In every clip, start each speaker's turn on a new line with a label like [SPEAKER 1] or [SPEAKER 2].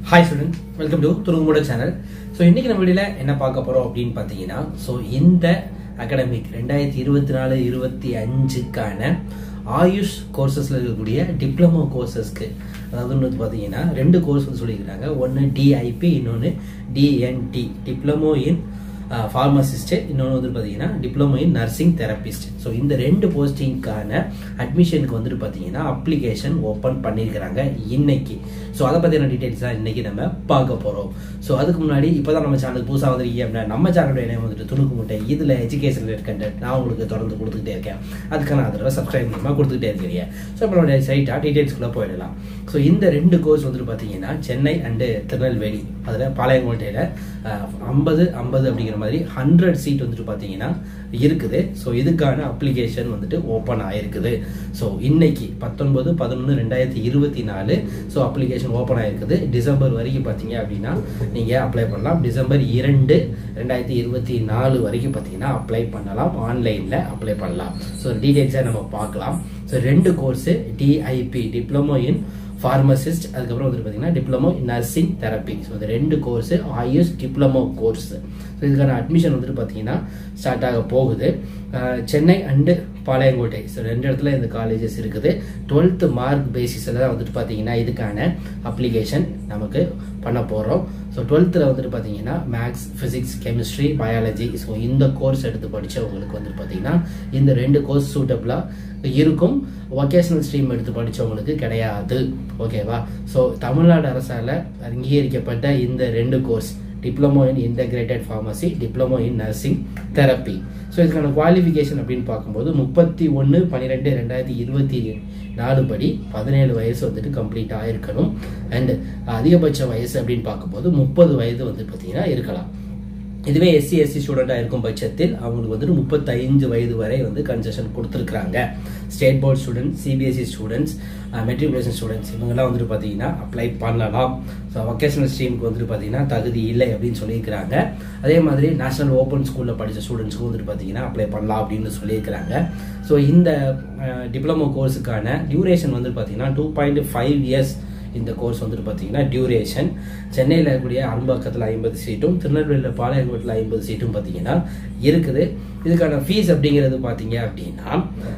[SPEAKER 1] hi student welcome to துருங்குமுட channel so இன்னைக்கு நம்ம வீடியோல என்ன பார்க்க போறோம் அப்படின்னு பார்த்தீங்கன்னா ஸோ இந்த அகாடமிக் ரெண்டாயிரத்தி இருபத்தி நாலு இருபத்தி அஞ்சுக்கான ஆயுஷ் கோர்சஸ்ல இருக்கக்கூடிய டிப்ளமோ கோர்சஸ்க்கு அதாவது வந்து பார்த்தீங்கன்னா ரெண்டு கோர்ஸ் வந்து சொல்லியிருக்கிறாங்க ஒன்று டிஐபி இன்னொன்று டிஎன்டி டிப்ளமோ இன் ஃபார்மசிஸ்ட் இன்னொன்று வந்து பார்த்தீங்கன்னா diploma in nursing therapist so இந்த ரெண்டு போஸ்டிங்க்கான அட்மிஷனுக்கு வந்துட்டு பார்த்தீங்கன்னா அப்ளிகேஷன் ஓப்பன் பண்ணியிருக்கிறாங்க இன்னைக்கு ஸோ அதை பற்றின டீட்டெயில்ஸ் தான் இன்னைக்கு நம்ம பார்க்க போகிறோம் ஸோ அதுக்கு முன்னாடி இப்போ தான் நம்ம சேனலுக்கு புதுசாக வந்திருக்கீங்க அப்படின்னா நம்ம சேனலுடைய நேம் வந்துட்டு துணுக்கு முட்டை இதில் எஜுகேஷன் ரிலேட் கண்டென்ட் நான் உங்களுக்கு தொடர்ந்து கொடுத்துக்கிட்டே இருக்கேன் அதுக்கான ஆதரவை சப்ஸ்கிரைப் மூலமாக கொடுத்துக்கிட்டே இருக்கிறீங்க ஸோ நம்மளுடைய சைட்டாக டீட்டெயில்ஸ்குள்ளே போயிடலாம் ஸோ இந்த ரெண்டு கோர்ஸ் வந்துட்டு பார்த்தீங்கன்னா சென்னை அண்டு திருநெல்வேலி அதில் பாளையங்கோட்டையில் ஐம்பது ஐம்பது அப்படிங்கிற மாதிரி ஹண்ட்ரட் சீட் வந்துட்டு பார்த்தீங்கன்னா இருக்குது ஸோ இதுக்கான அப்ளிகேஷன் வந்துட்டு ஓப்பன் ஆயிருக்குது ஸோ இன்னைக்கு பத்தொன்பது பதினொன்று ரெண்டாயிரத்தி இருபத்தி நாலு ஸோ அப்ளிகேஷன் ஓப்பன் ஆயிருக்குது டிசம்பர் வரைக்கும் பார்த்தீங்க அப்படின்னா நீங்கள் அப்ளை பண்ணலாம் டிசம்பர் இரண்டு ரெண்டாயிரத்தி இருபத்தி நாலு வரைக்கும் பார்த்தீங்கன்னா அப்ளை பண்ணலாம் ஆன்லைனில் அப்ளை பண்ணலாம் ஸோ டீட்டெயில்ஸை நம்ம பார்க்கலாம் ஸோ ரெண்டு course DIP diploma in pharmacist அதுக்கப்புறம் வந்துட்டு பார்த்தீங்கன்னா diploma in nursing therapy so இந்த ரெண்டு course AYUSH diploma course so இதுக்கான அட்மிஷன் வந்துட்டு பார்த்தீங்கன்னா ஸ்டார்ட் ஆக போகுது ah Chennai and Palayamkottai so ரெண்டு இடத்துல இந்த காலேஜஸ் இருக்குது டுவெல்த் மார்க் பேசிஸில் தான் வந்துட்டு பார்த்தீங்கன்னா இதுக்கான அப்ளிகேஷன் நமக்கு பண்ண போகிறோம் ஸோ டுவெல்த்தில் வந்துட்டு பார்த்தீங்கன்னா maths physics chemistry biology so இந்த கோர்ஸ் எடுத்து படித்தவங்களுக்கு வந்துட்டு பார்த்தீங்கன்னா இந்த ரெண்டு கோர்ஸ் சூட்டபிளாக இருக்கும் வொகேஷனல் ஸ்ட்ரீம் எடுத்து படித்தவங்களுக்கு கிடையாது ஓகேவா ஸோ தமிழ்நாடு அரசால் அங்கீகரிக்கப்பட்ட இந்த ரெண்டு course diploma in integrated pharmacy diploma in nursing therapy so இதுக்கான குவாலிஃபிகேஷன் அப்படின்னு பார்க்கும்போது முப்பத்தி ஒன்று பன்னிரெண்டு ரெண்டாயிரத்தி இருபத்தி நாலு படி பதினேழு வயசு வந்துட்டு கம்ப்ளீட் ஆயிருக்கணும் அண்ட் அதிகபட்ச வயசு அப்படின்னு பார்க்கும்போது முப்பது வயது வந்து பார்த்தீங்கன்னா இருக்கலாம் இதுவே எஸ்சி எஸ்சி ஸ்டூடெண்டாக இருக்கும் பட்சத்தில் அவங்களுக்கு வந்துட்டு முப்பத்தைந்து வயது வரை வந்து கன்செஷன் கொடுத்துருக்குறாங்க state board students CBSE students matriculation students இவங்கெல்லாம் வந்துட்டு பார்த்தீங்கன்னா அப்ளை பண்ணலாம் ஸோ வொக்கேஷனல் ஸ்ட்ரீமுக்கு வந்துட்டு பார்த்தீங்கன்னா தகுதி இல்லை அப்படின்னு சொல்லியிருக்கிறாங்க அதே மாதிரி நேஷனல் ஓப்பன் ஸ்கூலில் படித்த ஸ்டூடெண்ட்ஸ்க்கும் வந்துட்டு பார்த்தீங்கன்னா அப்ளை பண்ணலாம் அப்படின்னு சொல்லியிருக்கிறாங்க ஸோ இந்த டிப்ளமோ கோர்ஸுக்கான டியூரேஷன் வந்து பார்த்தீங்கன்னா டூ பாயிண்ட் ஃபைவ் இயர்ஸ் இந்த கோர்ஸ் வந்துட்டு பார்த்தீங்கன்னா டியூரேஷன் சென்னையில் இருக்கக்கூடிய அரும்பாக்கத்தில் ஐம்பது சீட்டும் திருநெல்வேலியில் பாளையங்கோட்டில் ஐம்பது சீட்டும் பார்த்தீங்கன்னா இருக்குது இதுக்கான ஃபீஸ் அப்படிங்கிறது பார்த்தீங்க அப்படின்னா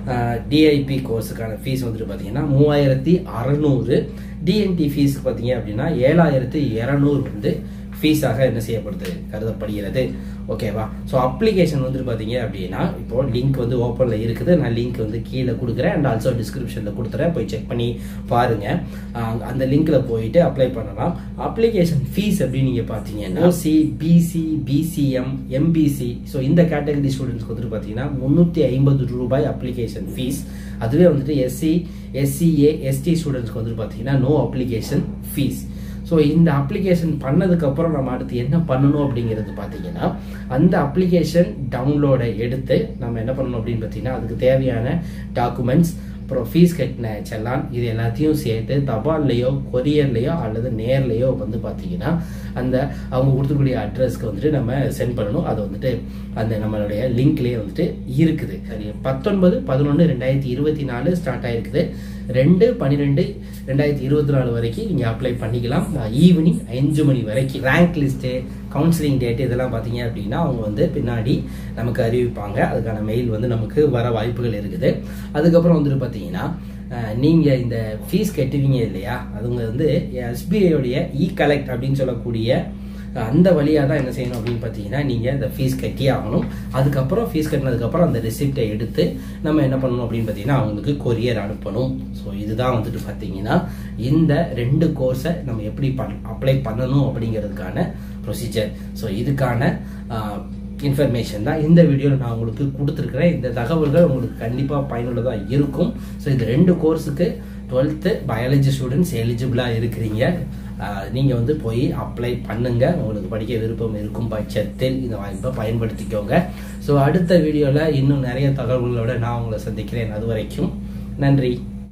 [SPEAKER 1] டிஐபி கோர்ஸுக்கான ஃபீஸ் வந்துட்டு பார்த்தீங்கன்னா மூவாயிரத்தி அறநூறு டிஎன்டி ஃபீஸ் பார்த்தீங்க அப்படின்னா ஏழாயிரத்தி இரநூறு வந்து ஃபீஸாக என்ன செய்யப்படுது கருதப்படுகிறது ஓகேவா ஸோ அப்ளிகேஷன் வந்துட்டு பார்த்தீங்க அப்படின்னா இப்போ லிங்க் வந்து ஓப்பனில் இருக்குது நான் லிங்க் வந்து கீழே கொடுக்குறேன் அண்ட் ஆல்சோ டிஸ்கிரிப்ஷனில் கொடுத்துறேன் போய் செக் பண்ணி பாருங்க அந்த லிங்க்ல போயிட்டு அப்ளை பண்ணலாம் அப்ளிகேஷன் ஃபீஸ் அப்படின்னு நீங்கள் பார்த்தீங்கன்னா OC BC BCM MBC so இந்த கேட்டகரி ஸ்டூடெண்ட்ஸ்க்கு வந்துட்டு பார்த்தீங்கன்னா முந்நூற்றி ஐம்பது ரூபாய் அப்ளிகேஷன் ஃபீஸ் அதுவே வந்துட்டு எஸ்சி எஸ்சிஏ எஸ்டி ஸ்டூடெண்ட்ஸ்க்கு வந்துட்டு பார்த்தீங்கன்னா நோ அப்ளிகேஷன் ஃபீஸ் ஸோ இந்த அப்ளிகேஷன் பண்ணதுக்கப்புறம் நம்ம அடுத்து என்ன பண்ணணும் அப்படிங்கிறது பார்த்தீங்கன்னா அந்த அப்ளிகேஷன் டவுன்லோடை எடுத்து நம்ம என்ன பண்ணணும் அப்படின்னு பார்த்தீங்கன்னா அதுக்கு தேவையான டாக்குமெண்ட்ஸ் அப்புறம் ஃபீஸ் கட்டின செல்லான் இது எல்லாத்தையும் சேர்த்து தபால்லையோ கொரியர்லையோ அல்லது நேர்லையோ வந்து பார்த்தீங்கன்னா அந்த அவங்க கொடுத்துக்கூடிய அட்ரஸ்க்கு வந்துட்டு நம்ம சென்ட் பண்ணணும் அது வந்துட்டு அந்த நம்மளுடைய லிங்க்லேயே வந்துட்டு இருக்குது சரி பத்தொன்பது பதினொன்று ரெண்டாயிரத்தி இருபத்தி நாலு ஸ்டார்ட் ஆயிருக்குது ரெண்டு பன்னிரெண்டு ரெண்டாயிரத்தி இருபத்தி நாலு வரைக்கும் நீங்கள் அப்ளை பண்ணிக்கலாம் ஈவினிங் அஞ்சு மணி வரைக்கும் ரேங்க் லிஸ்ட்டு கவுன்சிலிங் டேட் இதெல்லாம் பார்த்தீங்க அப்படின்னா அவங்க வந்து பின்னாடி நமக்கு அறிவிப்பாங்க அதுக்கான மெயில் வந்து நமக்கு வர வாய்ப்புகள் இருக்குது அதுக்கப்புறம் வந்துட்டு பார்த்தீங்கன்னா நீங்கள் இந்த ஃபீஸ் கட்டுவீங்க இல்லையா அதுங்க வந்து எஸ்பிஐயோடைய இ கலெக்ட் அப்படின்னு சொல்லக்கூடிய அந்த வழியாக தான் என்ன செய்யணும் அப்படின்னு பார்த்தீங்கன்னா நீங்கள் இந்த ஃபீஸ் கட்டி ஆகணும் அதுக்கப்புறம் ஃபீஸ் கட்டினதுக்கப்புறம் அந்த ரிசிப்டை எடுத்து நம்ம என்ன பண்ணணும் அப்படின்னு பார்த்தீங்கன்னா அவங்களுக்கு கொரியர் அனுப்பணும் ஸோ இதுதான் வந்துட்டு பார்த்தீங்கன்னா இந்த ரெண்டு கோர்ஸை நம்ம எப்படி பண் அப்ளை பண்ணணும் அப்படிங்கிறதுக்கான ப்ரொசீஜர் ஸோ இதுக்கான இன்ஃபர்மேஷன் தான் இந்த வீடியோவில் நான் உங்களுக்கு கொடுத்துருக்குறேன் இந்த தகவல்கள் உங்களுக்கு கண்டிப்பாக பயனுள்ளதாக இருக்கும் ஸோ இந்த ரெண்டு கோர்ஸுக்கு டுவெல்த்து பயாலஜி ஸ்டூடெண்ட்ஸ் எலிஜிபிளாக இருக்கிறீங்க நீங்கள் வந்து போய் அப்ளை பண்ணுங்க உங்களுக்கு படிக்க விருப்பம் இருக்கும் பட்சத்தில் இந்த வாய்ப்பை பயன்படுத்திக்கோங்க ஸோ அடுத்த வீடியோவில் இன்னும் நிறைய தகவல்களோட நான் உங்களை சந்திக்கிறேன் அது வரைக்கும் நன்றி